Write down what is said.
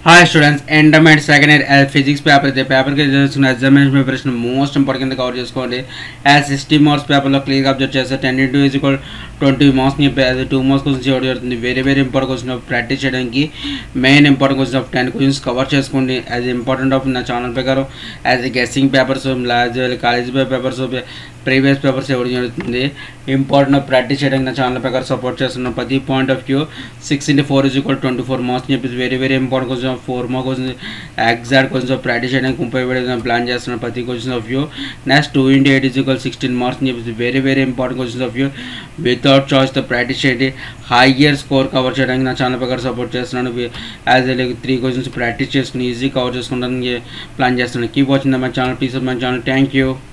hi students ఎండమెంట్ second year physics paper అయితే పేపర్కి చేస్తున్న ఎగ్జామినేషన్ ప్రిపరేషన్ మోస్ట్ ఇంపార్టెంట్ కింద కవర్ చేసుకోండి యాజ్ సిక్స్టీ మార్క్స్ పేపర్లో క్లియర్గా అబ్జర్వ్ చేస్తే ten into is equal twenty మార్క్స్ని అది టూ మార్క్స్ క్వశ్చన్స్ చేయడం జరుగుతుంది very very important question of practice చేయడానికి main important question of ten questions cover చేసుకోండి యాజ్ ఇంపార్టెంట్ ఆఫ్ నా ఛానల్ ప్రకారం యాజ్ గెస్సింగ్ పేపర్స్ లాజ్ కాలేజ్ పేపర్స్ ప్రీవియస్ పేపర్స్ ఇవ్వడం జరుగుతుంది ఇంపార్టెంట్ ఆఫ్ ప్రాక్టీస్ చేయడానికి నా ఛానల్ ప్రకారం సపోర్ట్ చేస్తున్నాం ప్రతి point of view six into four is equal twenty four marks అని చెప్పేసి very very important question of four mark question exact question of practice చేయడానికి ఉపయోగపడే ప్లాన్ చేస్తున్నాను ప్రతి question of view next two into eight is equal sixteen marks అని చెప్పేసి very very important questions of view without చాయిస్తో practice చేయండి higher score cover చేయడానికి నా ఛానల్ ప్రకారం సపోర్ట్ చేస్తున్నాను యాజ్ త్రీ క్వశ్చన్స్ ప్రాక్టీస్ చేసుకుని ఈజీ కవర్ చేసుకుంటానికి ప్లాన్ చేస్తున్నాను keep watching my channel please my channel thank you